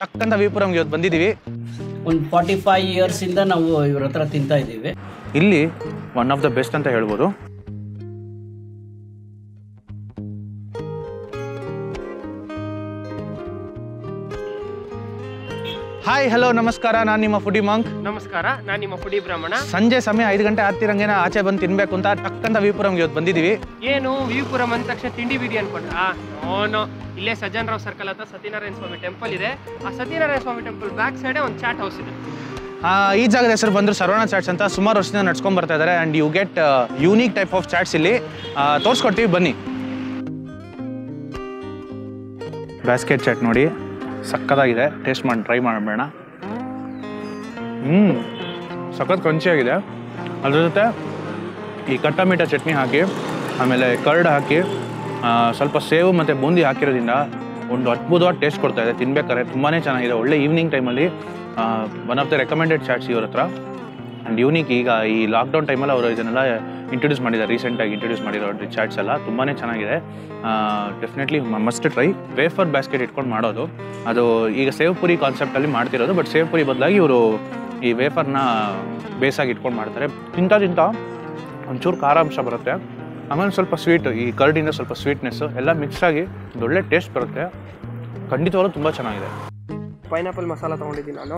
ಟಕ್ಕಂತ ವಿಪುರಂಗೆ ಇವತ್ತು ಬಂದಿದ್ದೀವಿ ಒಂದು ಫಾರ್ಟಿ ಫೈವ್ ಇಯರ್ಸಿಂದ ನಾವು ಇವ್ರ ಹತ್ರ ತಿಂತಾ ಇದ್ದೀವಿ ಇಲ್ಲಿ ಒನ್ ಆಫ್ ದ ಬೆಸ್ಟ್ ಅಂತ ಹೇಳ್ಬೋದು ಹಾಯ್ ಹಲೋ ನಮಸ್ಕಾರ ನಾನು ನಿಮ್ಮ ಫುಡಿ ಮಂಕ್ ನಮಸ್ಕಾರ ನಾನು ನಿಮ್ಮ ಪುಡಿ ಬ್ರಾಹ್ಮಣ ಸಂಜೆ ಸಮಯ ಐದು ಗಂಟೆ ಆಗ್ತಿರಂಗೇನ ಆಚೆ ಬಂದು ತಿನ್ಬೇಕು ಅಂತ ಟಕ್ಕಂತ ವಿಪುರಂಗೆ ಇವತ್ತು ಬಂದಿದ್ದೀವಿ ಏನು ವಿಪುರಂ ಅಂದ ತಕ್ಷಣ ತಿಂಡಿ ಬೀದಿ ಅನ್ಕೊಂಡ್ರಾ ನೋ ಇಲ್ಲೇ ಸಜ್ಜನ್ ರಾವ್ ಸರ್ಕಲ್ ಹತ್ರ ಸತ್ಯನಾರಾಯಣ ಸ್ವಾಮಿ ಟೆಂಪಲ್ ಇದೆ ಆ Satyanarayana Swamy temple back side ಒಂದು ಚಾಟ್ ಹೌಸ್ ಇದೆ ಆ, ಈ ಜಾಗದ ಹೆಸರು ಬಂದ್ರು ಸರ್ವಣ ಚಾಟ್ಸ್ ಅಂತ ಸುಮಾರು ವರ್ಷದಿಂದ ನಡ್ಸ್ಕೊಂಡ್ ಬರ್ತಾ ಇದ್ದಾರೆ and you get unique type of chaats ಇಲ್ಲಿ ಆ, ತೋರ್ಸ್ಕೊಡ್ತೀವಿ ಬನ್ನಿ ಬ್ಯಾಸ್ಕೆಟ್ ಚಾಟ್ ನೋಡಿ ಸಕ್ಕತ್ತಾಗಿದೆ ಟೇಸ್ಟ್ ಮಾಡಿ ಟ್ರೈ ಮಾಡಬೇಡ ಹ್ಞೂ ಸಖತ್ ಕ್ರಂಚಿಯಾಗಿದೆ ಅದ್ರ ಜೊತೆ ಈ ಕಟ್ಟ ಮೀಠ ಚಟ್ನಿ ಹಾಕಿ ಆಮೇಲೆ ಕರ್ಡ್ ಹಾಕಿ ಆ, ಸ್ವಲ್ಪ ಸೇವು ಮತ್ತು ಬೂಂದಿ ಹಾಕಿರೋದ್ರಿಂದ ಒಂದು ಅದ್ಭುತವಾದ ಟೇಸ್ಟ್ ಕೊಡ್ತಾ ಇದೆ ತಿನ್ಬೇಕಾದ್ರೆ ತುಂಬಾ ಚೆನ್ನಾಗಿದೆ ಒಳ್ಳೆ ಈವ್ನಿಂಗ್ ಟೈಮಲ್ಲಿ one of the recommended chaats ಇವ್ರ ಹತ್ರ ಆ್ಯಂಡ್ ಯೂನಿಕ್ ಈಗ ಈ ಲಾಕ್ಡೌನ್ ಟೈಮಲ್ಲಿ ಅವರು ಇದನ್ನೆಲ್ಲ ಇಂಟ್ರೊಡ್ಯೂಸ್ ಮಾಡಿದ್ದಾರೆ ರೀಸೆಂಟಾಗಿ ಇಂಟ್ರೊಡ್ಯೂಸ್ ಮಾಡಿರೋ ಚಾಟ್ಸ್ ಎಲ್ಲ ತುಂಬಾ ಚೆನ್ನಾಗಿದೆ definitely must try wafer basket ಇಟ್ಕೊಂಡು ಮಾಡೋದು ಅದು ಈಗ ಸೇವ್ ಪುರಿ ಕಾನ್ಸೆಪ್ಟಲ್ಲಿ ಮಾಡ್ತಿರೋದು ಬಟ್ ಸೇವ್ ಪುರಿ ಬದಲಾಗಿ ಇವರು ಈ ವೇಫರ್ನ ಬೇಸಾಗಿ ಇಟ್ಕೊಂಡು ಮಾಡ್ತಾರೆ ತಿಂತ ತಿಂತ ಒಂಚೂರು ಖಾರಾಂಶ ಬರುತ್ತೆ ಆಮೇಲೆ ಸ್ವಲ್ಪ ಸ್ವೀಟ್ ಈ ಕರ್ಡಿಂದ ಸ್ವಲ್ಪ ಸ್ವೀಟ್ನೆಸ್ಸು ಎಲ್ಲ ಮಿಕ್ಸ್ ಆಗಿ ಒಂದು ಒಳ್ಳೆ ಟೇಸ್ಟ್ ಬರುತ್ತೆ ಖಂಡಿತವಾಗ್ಲೂ ತುಂಬ ಚೆನ್ನಾಗಿದೆ ಪೈನಾಪಲ್ ಮಸಾಲ ತೊಗೊಂಡಿದ್ದೀನಿ ನಾನು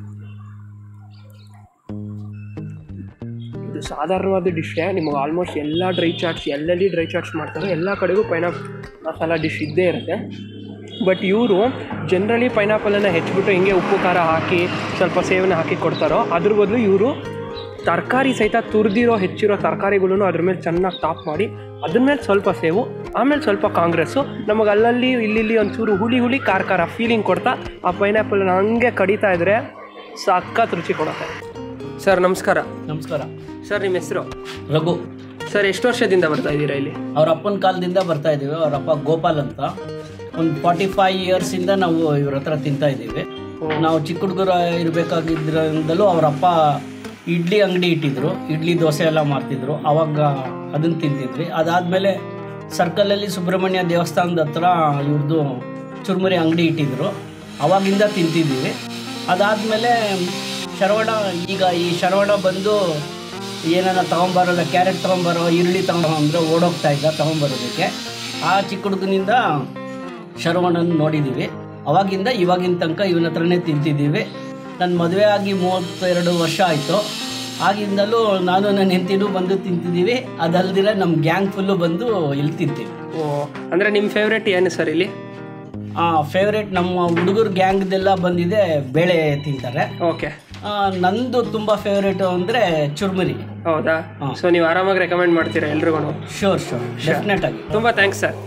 ಇದು ಸಾಧಾರಣವಾದ ಡಿಶ್ಶೇ ನಿಮಗೆ ಆಲ್ಮೋಸ್ಟ್ ಎಲ್ಲ ಡ್ರೈ ಚಾಟ್ಸ್ ಎಲ್ಲೆಲ್ಲಿ ಡ್ರೈ ಚಾಟ್ಸ್ ಮಾಡ್ತಾರೆ ಎಲ್ಲ ಕಡೆಗೂ ಪೈನಾಪಲ್ ಮಸಾಲ ಡಿಶ್ ಇದ್ದೇ ಇರುತ್ತೆ ಬಟ್ ಇವರು ಜನರಲಿ ಪೈನಾಪಲನ್ನು ಹೆಚ್ಚಿಬಿಟ್ಟು ಹಿಂಗೆ ಉಪ್ಪು ಖಾರ ಹಾಕಿ ಸ್ವಲ್ಪ ಸೇವನೆ ಹಾಕಿ ಕೊಡ್ತಾರೋ ಅದ್ರ ಬದಲು ಇವರು ತರಕಾರಿ ಸಹಿತ ತುರಿದಿರೋ ಹೆಚ್ಚಿರೋ ತರಕಾರಿಗಳನ್ನು ಅದ್ರ ಮೇಲೆ ಚೆನ್ನಾಗಿ ಟಾಪ್ ಮಾಡಿ ಅದ್ರ ಮೇಲೆ ಸ್ವಲ್ಪ ಸೇವು ಆಮೇಲೆ ಸ್ವಲ್ಪ ಕಾಂಗ್ರೆಸ್ಸು ನಮಗೆ ಅಲ್ಲಲ್ಲಿ ಇಲ್ಲಿ ಒಂಚೂರು ಹುಳಿ ಹುಳಿ ಖಾರ ಖಾರ ಫೀಲಿಂಗ್ ಕೊಡ್ತಾ ಆ ಪೈನಾಪಲ್ನ ಹಂಗೆ ಕಡಿತಾ ಇದ್ರೆ ಸಖತ್ ರುಚಿ ಕೊಡುತ್ತೆ ಸರ್ ನಮಸ್ಕಾರ ನಮಸ್ಕಾರ ಸರ್ ನಿಮ್ಮ ಹೆಸರು ರಘು ಸರ್ ಎಷ್ಟು ವರ್ಷದಿಂದ ಬರ್ತಾ ಇದ್ದೀರಾ ಇಲ್ಲಿ ಅವ್ರ ಅಪ್ಪನ ಕಾಲದಿಂದ ಬರ್ತಾ ಇದ್ದೀವಿ ಅವ್ರ ಅಪ್ಪ ಗೋಪಾಲ್ ಅಂತ ಒಂದು ಫಾರ್ಟಿ ಫೈವ್ ಇಯರ್ಸಿಂದ ನಾವು ಇವ್ರ ಹತ್ರ ತಿಂತಾ ಇದ್ದೀವಿ ನಾವು ಚಿಕ್ಕ ಹುಡುಗರ ಇರಬೇಕಾಗಿದ್ದರಿಂದಲೂ ಅವ್ರ ಅಪ್ಪ ಇಡ್ಲಿ ಅಂಗಡಿ ಇಟ್ಟಿದ್ರು ಇಡ್ಲಿ ದೋಸೆ ಎಲ್ಲ ಮಾಡ್ತಿದ್ರು ಅವಾಗ ಅದನ್ನು ತಿಂತಿದ್ವಿ ಅದಾದಮೇಲೆ ಸರ್ಕಲಲ್ಲಿ ಸುಬ್ರಹ್ಮಣ್ಯ ದೇವಸ್ಥಾನದ ಹತ್ರ ಇವ್ರದ್ದು ಚುರುಮುರಿ ಅಂಗಡಿ ಇಟ್ಟಿದ್ರು ಅವಾಗಿಂದ ತಿಂತಿದ್ದೀವಿ ಅದಾದಮೇಲೆ ಶರವಣ ಈಗ ಈ ಶರವಣ ಬಂದು ಏನಾರ ತೊಗೊಂಬರೋಲ್ಲ ಕ್ಯಾರೆಟ್ ತೊಗೊಂಬರೋ ಈರುಳ್ಳಿ ತೊಗೊಂಬಂದ್ರೆ ಓಡೋಗ್ತಾ ಇದ್ದ ತೊಗೊಂಬರೋದಕ್ಕೆ ಆ ಚಿಕ್ಕ ಹುಡುಗನಿಂದ ಶರವಣನ ನೋಡಿದ್ದೀವಿ ಅವಾಗಿಂದ ಇವಾಗಿನ ತನಕ ಇವನ ಹತ್ರನೇ ತಿಂತಿದ್ದೀವಿ ನನ್ನ ಮದುವೆ ಆಗಿ ಮೂವತ್ತೆರಡು ವರ್ಷ ಆಯಿತು ಆಗಿಂದಲೂ ನಾನು ನನ್ನ ಹೆಂಡತಿನೂ ಬಂದು ತಿಂತಿದ್ದೀವಿ ಅದಲ್ದಿರ ನಮ್ಮ ಗ್ಯಾಂಗ್ ಫುಲ್ಲು ಬಂದು ಇಲ್ಲಿ ತಿಂತೀವಿ ಓ ಅಂದರೆ ನಿಮ್ಮ ಫೇವ್ರೇಟ್ ಏನು ಸರ್ ಇಲ್ಲಿ ಫೇವ್ರೇಟ್ ನಮ್ಮ ಹುಡುಗರ ಗ್ಯಾಂಗ್ದೆಲ್ಲ ಬಂದಿದೆ ಬೇಳೆ ತಿಂತಾರೆ ಓಕೆ ಆ, ನಂದು ತುಂಬ ಫೇವ್ರೇಟು ಅಂದರೆ ಚುರ್ಮುರಿ ಹೌದಾ ಹಾಂ. ಸೊ ನೀವು ಆರಾಮಾಗಿ ರೆಕಮೆಂಡ್ ಮಾಡ್ತೀರಾ ಎಲ್ರಿಗೂ ಶೋರ್ ಶೋರ್ ಡೆಫಿನೆಟ್ ಆಗಿ ತುಂಬ ಥ್ಯಾಂಕ್ಸ್ ಸರ್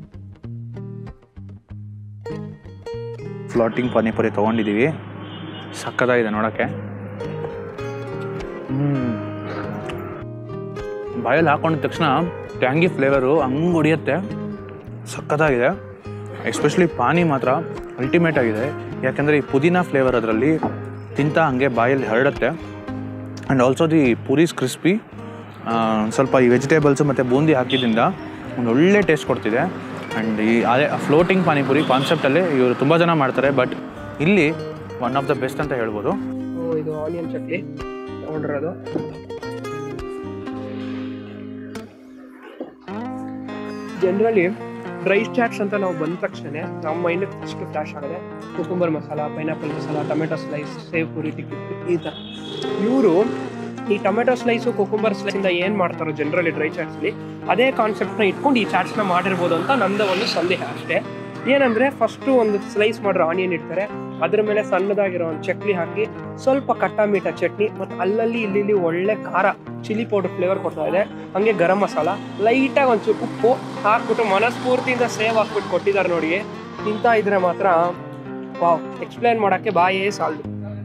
ಫ್ಲಾಟಿಂಗ್ ಪಾನಿಪುರಿ ತೊಗೊಂಡಿದ್ದೀವಿ ಸಕ್ಕತ್ತಾಗಿದೆ ನೋಡೋಕ್ಕೆ ಬಾಯಲ್ಲಿ ಹಾಕೊಂಡಿದ ತಕ್ಷಣ ಟ್ಯಾಂಗಿ ಫ್ಲೇವರು ಹಂಗೆ ಹೊಡಿಯುತ್ತೆ ಸಕ್ಕತ್ತಾಗಿದೆ ಎಸ್ಪೆಷಲಿ ಪಾನಿ ಮಾತ್ರ ಅಲ್ಟಿಮೇಟ್ ಆಗಿದೆ ಯಾಕೆಂದರೆ ಈ ಪುದೀನ ಫ್ಲೇವರ್ ಅದರಲ್ಲಿ ತಿಂತ ಹಂಗೆ ಬಾಯಲ್ಲಿ ಹರಡುತ್ತೆ and also the puris crispy ಸ್ವಲ್ಪ ಈ ವೆಜಿಟೇಬಲ್ಸು ಮತ್ತು ಬೂಂದಿ ಹಾಕಿದ್ರಿಂದ ಒಂದು ಒಳ್ಳೆ ಟೇಸ್ಟ್ ಕೊಡ್ತಿದೆ ಆ್ಯಂಡ್ ಈ ಅದೇ ಫ್ಲೋಟಿಂಗ್ ಪಾನಿಪುರಿ ಕಾನ್ಸೆಪ್ಟಲ್ಲಿ ಇವರು ತುಂಬ ಜನ ಮಾಡ್ತಾರೆ ಬಟ್ ಇಲ್ಲಿ ಒನ್ ಆಫ್ ದ ಬೆಸ್ಟ್ ಅಂತ ಹೇಳ್ಬೋದು ಓ ಇದು ಆನಿಯನ್ ಚಟ್ನಿ ತೊಗೊಂಡಿರೋದು ಜನರಲಿ ಡ್ರೈ ಚಾಟ್ಸ್ ಅಂತ ನಾವು ಬಂದ ತಕ್ಷಣ ನಮ್ಮ ಮೈಂಡ್ ಫಸ್ಟ್ ಫ್ಲಾಶ್ ಆಗಿದೆ cucumber masala pineapple masala tomato slice sev puri tikki ಈ ಥರ ಇವರು ಈ ಟೊಮೆಟೊ ಸ್ಲೈಸು ಕುಕುಂಬರ್ ಸ್ಲೈಸಿಂದ ಏನು ಮಾಡ್ತಾರೋ ಜನರಲಿ ಡ್ರೈ ಚಾಟ್ಸ್ಲಿ ಅದೇ ಕಾನ್ಸೆಪ್ಟ್ನ ಇಟ್ಕೊಂಡು ಈ ಚಾಟ್ಸ್ನ ಮಾಡಿರ್ಬೋದು ಅಂತ ನಂದು ಒಂದು ಸಂದೇಹ ಅಷ್ಟೇ ಏನಂದ್ರೆ ಫಸ್ಟು ಒಂದು ಸ್ಲೈಸ್ ಮಾಡಿರೋ ಆನಿಯನ್ ಇಡ್ತಾರೆ ಅದ್ರ ಮೇಲೆ ಸಣ್ಣದಾಗಿರೋ ಒಂದು ಚಕ್ಲಿ ಹಾಕಿ ಸ್ವಲ್ಪ ಕಟ್ಟ ಮೀಠ ಚಟ್ನಿ ಮತ್ತು ಅಲ್ಲಲ್ಲಿ ಇಲ್ಲಿ ಇಲ್ಲಿ ಒಳ್ಳೆ ಖಾರ ಚಿಲ್ಲಿ ಪೌಡರ್ ಫ್ಲೇವರ್ ಕೊಡ್ತಾ ಇದೆ ಹಂಗೆ ಗರಂ ಮಸಾಲ ಲೈಟಾಗಿ ಒಂಚೂರು ಉಪ್ಪು ಹಾಕ್ಬಿಟ್ಟು ಮನಸ್ಫೂರ್ತಿಯಿಂದ ಸೇವ್ ಹಾಕ್ಬಿಟ್ಟು ಕೊಟ್ಟಿದ್ದಾರೆ ನೋಡಿ ತಿಂತಾ ಇದ್ರೆ ಮಾತ್ರ ವಾವ್ ಎಕ್ಸ್ಪ್ಲೈನ್ ಮಾಡೋಕ್ಕೆ ಬಾಯೇ ಸಾಲದು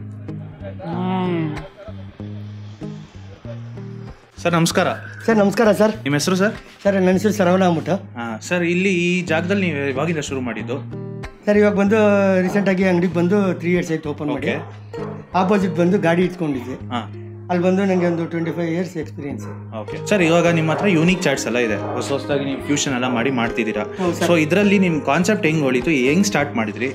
ಸರ್ ನಮಸ್ಕಾರ ಸರ್ ನಮಸ್ಕಾರ ಸರ್ ನಿಮ್ಮ ಹೆಸರು ಸರ್ ಸರ್ ನನ್ನ ಹೆಸರು ಶರವಣ ಅಂದ್ಬಿಟ್ಟು ಸರ್ ಇಲ್ಲಿ ಈ ಜಾಗದಲ್ಲಿ ನೀವು ಇವಾಗಿಂದ ಶುರು ಮಾಡಿದ್ದು ಸರ್ ಇವಾಗ ಬಂದು ರೀಸೆಂಟಾಗಿ ಅಂಗಡಿಗೆ ಬಂದು ತ್ರೀ ಇಯರ್ಸ್ ಆಯ್ತು ಓಪನ್ ಮಾಡಿ ಆಪೋಸಿಟ್ ಬಂದು ಗಾಡಿ ಇಟ್ಕೊಂಡಿದ್ದೆ ಹಾಂ ಅಲ್ಲಿ ಬಂದು ನನಗೆ ಒಂದು twenty five years experience okay sir ಇವಾಗ ನಿಮ್ಮ ಹತ್ರ ಯೂನಿಕ್ ಚಾಟ್ಸ್ ಎಲ್ಲ ಇದೆ ಹೊಸ ಹೊಸದಾಗಿ ನೀವು ಫ್ಯೂಷನ್ ಎಲ್ಲ ಮಾಡಿ ಮಾಡ್ತಿದ್ದೀರಾ ಹೌದು ಸರ್. ಸೊ ಇದರಲ್ಲಿ ನಿಮ್ಮ ಕಾನ್ಸೆಪ್ಟ್ ಹೆಂಗ್ ಹೊಳಿತು ಹೆಂಗ್ ಸ್ಟಾರ್ಟ್ ಮಾಡಿದ್ರಿ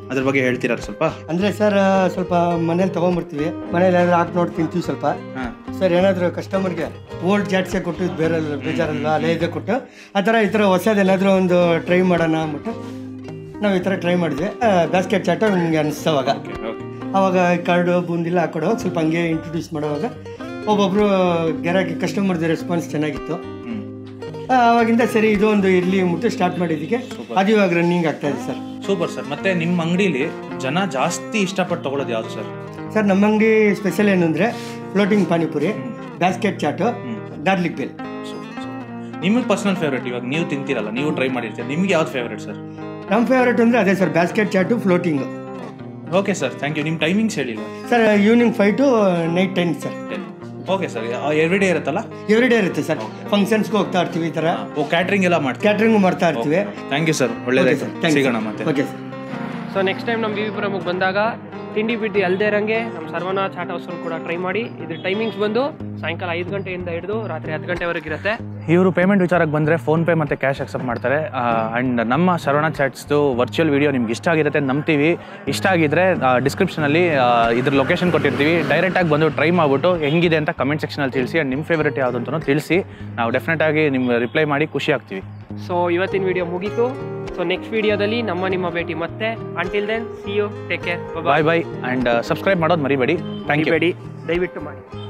ಅದ್ರ ಬಗ್ಗೆ ಹೇಳ್ತೀರಾ ಸ್ವಲ್ಪ ಅಂದರೆ ಸರ್ ಸ್ವಲ್ಪ ಮನೇಲಿ ತೊಗೊಂಬರ್ತೀವಿ ಮನೇಲಿ ಏನಾದ್ರು ಹಾಕಿ ನೋಡಿ ತಿಂತೀವಿ ಸ್ವಲ್ಪ ಹಾಂ ಸರ್ ಏನಾದರೂ ಕಸ್ಟಮರ್ಗೆ ಓಲ್ಡ್ ಜಾಟ್ಸೇ ಕೊಟ್ಟು ಇದು ಬೇರೆ ಬೇಜಾರಲ್ವಾ ಅಲ್ಲೇ ಇದೆ ಕೊಟ್ಟು ಆ ಥರ ಈ ಥರ ಹೊಸದೇನಾದರೂ ಒಂದು ಟ್ರೈ ಮಾಡೋಣ ಅಂದ್ಬಿಟ್ಟು ನಾವು ಈ ಥರ ಟ್ರೈ ಮಾಡಿದ್ವಿ ಬ್ಯಾಸ್ಕೆಟ್ ಚಾಟ ನಮಗೆ ಅನಿಸ್ತವಾಗ ಓಕೆ ಓಕೆ ಆವಾಗ ಕಾರ್ಡು ಬೂಂದಿಲ್ಲ ಹಾಕೊಡುವಾಗ ಸ್ವಲ್ಪ ಹಂಗೆ ಇಂಟ್ರೊಡ್ಯೂಸ್ ಮಾಡುವಾಗ ಒಬ್ಬೊಬ್ಬರು ಗಿರಾಕಿ ಕಸ್ಟಮರ್ದು ರೆಸ್ಪಾನ್ಸ್ ಚೆನ್ನಾಗಿತ್ತು ಹ್ಞೂ ಆ, ಆವಾಗಿಂದ ಸರಿ ಇದು ಒಂದು ಇರಲಿ ಅಂದ್ಬಿಟ್ಟು ಸ್ಟಾರ್ಟ್ ಮಾಡಿದ್ದಕ್ಕೆ ಅದು ಇವಾಗ ರನ್ನಿಂಗ್ ಆಗ್ತಾ ಇದೆ ಸರ್ ಸೂಪರ್ ಸರ್ ಮತ್ತೆ ನಿಮ್ಮ ಅಂಗಡಿಲಿ ಜನ ಜಾಸ್ತಿ ಇಷ್ಟಪಟ್ಟು ತಗೊಳ್ಳೋದು ಯಾವುದು ಸರ್ ಸರ್ ನಮ್ಮ ಅಂಗಡಿ ಸ್ಪೆಷಲ್ ಏನು ಅಂದರೆ floating panipuri basket chaat garlic bhel ನಿಮಗೆ ಪರ್ಸನಲ್ ಫೇವ್ರೇಟ್ ಇವಾಗ ನೀವು ತಿಂತೀರಲ್ಲ ನೀವು ಟ್ರೈ ಮಾಡಿರ್ತೀರ ನಿಮ್ಗೆ ಯಾವ್ದು ಫೇವ್ರೇಟ್ ಸರ್ ನಮ್ಮ ಫೇವ್ರೇಟ್ ಅಂದರೆ ಅದೇ sir basket chaat floating okay sir thank you ನಿಮ್ಮ ಟೈಮಿಂಗ್ಸ್ ಹೇಳಿಲ್ಲ sir evening five to night ten sir okay sir every day ಇರುತ್ತಲ್ಲ ಎವ್ರಿ ಡೇ ಇರುತ್ತೆ ಸರ್ ಫಂಕ್ಷನ್ಸ್ಗೆ ಹೋಗ್ತಾ ಇರ್ತೀವಿ ಈ ಥರ ಓ ಕ್ಯಾಟ್ರಿಂಗ್ ಎಲ್ಲ ಮಾಡ್ತೀವಿ ಕ್ಯಾಟ್ರಿಂಗು ಮಾಡ್ತಾ ಇರ್ತೀವಿ ಥ್ಯಾಂಕ್ ಯು ಸರ್ ಒಳ್ಳೇದಾಯ್ತು ಸಿಗೋಣ ಮತ್ತೆ okay sir so next time ನಮ್ಮ ವಿ ವಿ ಪುರಮ್ಗೆ ಬಂದಾಗ ತಿಂಡಿ ಬಿಡ್ಡಿ ಅಲ್ಲದೆ ಇರಂಗೆ ನಮ್ಮ ಸರ್ವನ ಚಾಟ್ ಹೌಸ್ ಕೂಡ ಟ್ರೈ ಮಾಡಿ ಇದ್ರ ಟೈಮಿಂಗ್ಸ್ ಬಂದು ಸಾಯಂಕಾಲ ಐದು ಗಂಟೆಯಿಂದ ಹಿಡಿದು ರಾತ್ರಿ ಹತ್ತು ಗಂಟೆವರೆಗೆ ಇರುತ್ತೆ ಇವರು ಪೇಮೆಂಟ್ ವಿಚಾರಕ್ಕೆ ಬಂದರೆ ಫೋನ್ಪೇ ಮತ್ತು ಕ್ಯಾಶ್ ಅಕ್ಸೆಪ್ಟ್ ಮಾಡ್ತಾರೆ ಆ್ಯಂಡ್ ನಮ್ಮ ಶರವಣ ಚಾಟ್ಸ್ದು ವರ್ಚುವಲ್ ವೀಡಿಯೋ ನಿಮ್ಗೆ ಇಷ್ಟ ಆಗಿರುತ್ತೆ ಅಂತ ನಂಬ್ತೀವಿ ಇಷ್ಟ ಆಗಿದ್ರೆ ಡಿಸ್ಕ್ರಿಪ್ಷನಲ್ಲಿ ಇದ್ರ ಲೊಕೇಶನ್ ಕೊಟ್ಟಿರ್ತೀವಿ ಡೈರೆಕ್ಟಾಗಿ ಬಂದು ಟ್ರೈ ಮಾಡಿಬಿಟ್ಟು ಹೆಂಗಿದೆ ಅಂತ ಕಮೆಂಟ್ ಸೆಕ್ಷನಲ್ಲಿ ತಿಳಿಸಿ ಆ್ಯಂಡ್ ನಿಮ್ಮ ಫೇವ್ರೇಟ್ ಯಾವುದು ಅಂತಲೂ ತಿಳಿಸಿ ನಾವು ಡೆಫಿನೆಟಾಗಿ ನಿಮ್ಮ ರಿಪ್ಲೈ ಮಾಡಿ ಖುಷಿ ಆಗ್ತೀವಿ ಸೊ ಇವತ್ತಿನ ವಿಡಿಯೋ ಮುಗೀತು ಸೊ ನೆಕ್ಸ್ಟ್ ವಿಡಿಯೋದಲ್ಲಿ ನಮ್ಮ ನಿಮ್ಮ ಭೇಟಿ ಮತ್ತೆ until then see you take care bye bye and subscribe ಮಾಡೋದು ಮರಿಬೇಡಿ ಥ್ಯಾಂಕ್ ಯು ಬೇಡಿ ದಯವಿಟ್ಟು ಮಾಡಿ